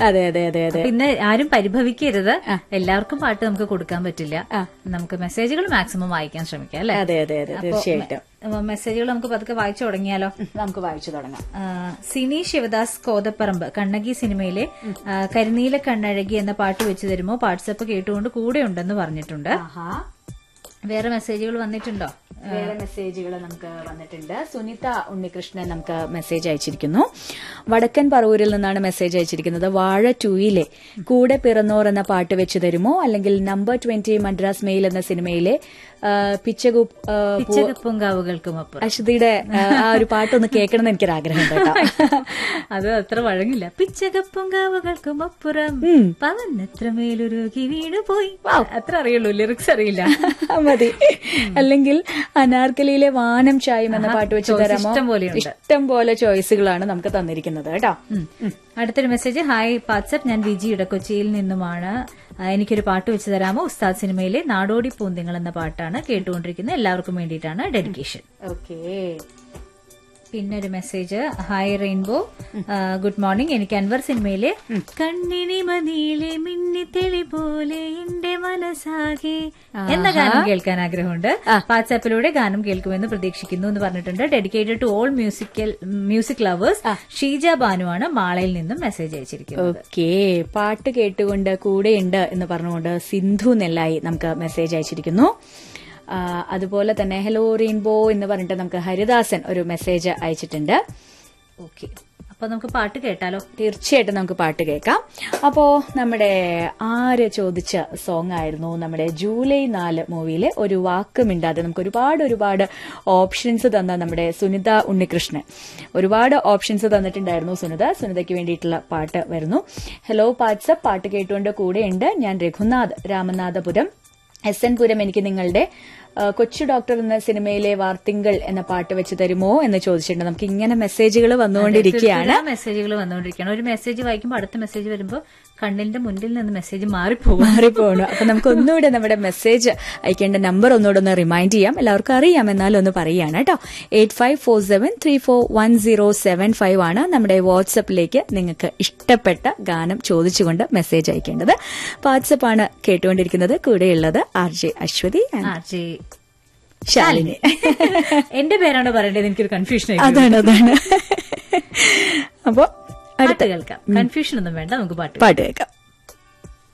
അതെ അതെ അതെ അതെ പിന്നെ ആരും പരിഭവിക്കരുത് എല്ലാവർക്കും പാട്ട് നമുക്ക് കൊടുക്കാൻ പറ്റില്ല നമുക്ക് മെസ്സേജുകൾ മാക്സിമം വായിക്കാൻ ശ്രമിക്കാം അല്ലെ അതെ അതെ അതെ തീർച്ചയായിട്ടും മെസ്സേജുകൾ നമുക്ക് പതുക്കെ വായിച്ചു തുടങ്ങിയാലോ നമുക്ക് വായിച്ചു തുടങ്ങാം ആ, സിനി ശിവദാസ് കോതപ്പറമ്പ് കണ്ണകി സിനിമയിലെ ആ, കരിനീല കണ്ണഴകി എന്ന പാട്ട് വെച്ച് തരുമോ വാട്സപ്പ് കേട്ടുകൊണ്ട് കൂടെ ഉണ്ടെന്ന് പറഞ്ഞിട്ടുണ്ട് ആഹാ വേറെ മെസ്സേജുകൾ വന്നിട്ടുണ്ടോ വേറെ മെസ്സേജുകൾ നമുക്ക് വന്നിട്ടുണ്ട് സുനിത ഉണ്ണികൃഷ്ണൻ നമുക്ക് മെസ്സേജ് അയച്ചിരിക്കുന്നു വടക്കൻ പറവൂരിൽ നിന്നാണ് മെസ്സേജ് അയച്ചിരിക്കുന്നത് വാഴ ടൂയിലെ കൂടെ പിറന്നോർ എന്ന പാട്ട് വെച്ച് തരുമോ അല്ലെങ്കിൽ നമ്പർ ട്വന്റി മദ്രാസ് മെയിൽ എന്ന സിനിമയിലെ ആ, പിച്ചകു ആ, പൂ- പിച്ചകപ്പൂങ്കാവുകൾക്കും അപ്പുറം അശ്വതിയുടെ ആ, ആ ഒരു പാട്ടൊന്ന് കേൾക്കണം എന്ന് എനിക്കൊരു ആഗ്രഹമുണ്ട് കേട്ടോ അത് അത്ര വഴങ്ങില്ല പിച്ചകപ്പൂങ്കാവുകൾക്കും അപ്പുറം പവനത്ര മേലുരുകി വീണു പോയി അത്ര അറിയുള്ളൂ ലിറിക്സ് അറിയില്ല മതി അല്ലെങ്കിൽ അനാർക്കലിയിലെ വാനം ചായം എന്ന പാട്ട് വെച്ച് choice തരാമോ ഇഷ്ടം പോലെയുണ്ട്. ഇഷ്ടം പോലെ ചോയ്സുകളാണ് നമുക്ക് തന്നിരിക്കുന്നത് കേട്ടോ ഉം. അടുത്തൊരു മെസ്സേജ് ഹായ് വാട്സപ്പ് ഞാൻ വിജി ഇടക്കൊച്ചിയിൽ നിന്നുമാണ് ആ, എനിക്കൊരു പാട്ട് വെച്ച് തരാമോ ഉസ്താദ് സിനിമയിലെ നാടോടി പൂന്തിങ്ങൾ എന്ന പാട്ടാണ് കേട്ടുകൊണ്ടിരിക്കുന്നത് എല്ലാവർക്കും വേണ്ടിയിട്ടാണ് ഡെഡിക്കേഷൻ ഓക്കേ പിന്നെ ഒരു മെസ്സേജ് ഹായ് റെയിൻബോ ആ, ഗുഡ് മോർണിംഗ് എനിക്ക് അൻവർ സിനിമയിലെ കണ്ണിനി മതിയിലെ മിന്നിത്തെളി പോലെ എന്റെ മനസ്സാകെ എന്ന ഗാനം കേൾക്കാൻ ആഗ്രഹമുണ്ട് വാട്സാപ്പിലൂടെ ഗാനം കേൾക്കുമെന്ന് പ്രതീക്ഷിക്കുന്നു എന്ന് പറഞ്ഞിട്ടുണ്ട് dedicated to all musical music lovers Sheeja ബാനുവാണ് മാളയിൽ നിന്നും മെസ്സേജ് അയച്ചിരിക്കുന്നത് ഓക്കേ പാട്ട് കേട്ടുകൊണ്ട് കൂടെയുണ്ട് എന്ന് പറഞ്ഞുകൊണ്ട് സിന്ധു നെല്ലായി നമുക്ക് മെസ്സേജ് അയച്ചിരിക്കുന്നു ആ, അതുപോലെ തന്നെ ഹലോ റെയിൻബോ എന്ന് പറഞ്ഞിട്ട് നമുക്ക് ഹരിദാസൻ ഒരു മെസ്സേജ് അയച്ചിട്ടുണ്ട് ഓക്കെ അപ്പൊ നമുക്ക് പാട്ട് കേട്ടാലോ തീർച്ചയായിട്ടും നമുക്ക് പാട്ട് കേൾക്കാം അപ്പോ നമ്മുടെ ആര് ചോദിച്ച സോങ് ആയിരുന്നു നമ്മുടെ ജൂലൈ നാല് മൂവിയിലെ ഒരു വാക്ക് മിണ്ടാതെ നമുക്ക് ഒരുപാട് ഒരുപാട് ഓപ്ഷൻസ് തന്ന നമ്മുടെ സുനിത ഉണ്ണികൃഷ്ണൻ ഒരുപാട് ഓപ്ഷൻസ് തന്നിട്ടുണ്ടായിരുന്നു സുനിത സുനിതയ്ക്ക് വേണ്ടിയിട്ടുള്ള പാട്ട് വരുന്നു ഹലോ വാട്സപ്പ് പാട്ട് കേട്ടുകൊണ്ട് കൂടെയുണ്ട് ഞാൻ രഘുനാഥ് രാമനാഥപുരം എസ് എൻ പുരം എനിക്ക് നിങ്ങളുടെ ആ, കൊച്ചു ഡോക്ടർ എന്ന സിനിമയിലെ വാർത്തിങ്കൾ എന്ന പാട്ട് വെച്ച് തരുമോ എന്ന് ചോദിച്ചിട്ടുണ്ട് നമുക്ക് ഇങ്ങനെ മെസ്സേജുകൾ വന്നുകൊണ്ടിരിക്കുകയാണ് മെസ്സേജുകൾ വന്നുകൊണ്ടിരിക്കുകയാണ് ഒരു മെസ്സേജ് വായിക്കുമ്പോൾ അടുത്ത മെസ്സേജ് വരുമ്പോൾ കണ്ണിന്റെ മുന്നിൽ നിന്ന് മെസ്സേജ് മാറിപ്പോകും മാറിപ്പോണു അപ്പൊ നമുക്ക് ഒന്നുകൂടെ നമ്മുടെ മെസ്സേജ് അയക്കേണ്ട നമ്പർ ഒന്നുകൂടെ ഒന്ന് റിമൈൻഡ് ചെയ്യാം എല്ലാവർക്കും അറിയാം എന്നാലും ഒന്ന് പറയുകയാണ് കേട്ടോ eight five four seven three four one zero seven five ആണ് നമ്മുടെ വാട്സപ്പിലേക്ക് നിങ്ങൾക്ക് ഇഷ്ടപ്പെട്ട ഗാനം ചോദിച്ചുകൊണ്ട് മെസ്സേജ് അയക്കേണ്ടത് വാട്സപ്പ് ആണ് കേട്ടുകൊണ്ടിരിക്കുന്നത് കൂടെയുള്ളത് R J Aswathy and R J Shalini എന്റെ പേരാണോ പറയേണ്ടത് എനിക്കൊരു കൺഫ്യൂഷൻ ആയി അതാണ് അതാണ് അപ്പോ അടുത്ത പാട്ട് കേൾക്കാം കൺഫ്യൂഷൻ ഒന്നും വേണ്ട നമുക്ക് പാട്ട് പാട്ട് കേൾക്കാം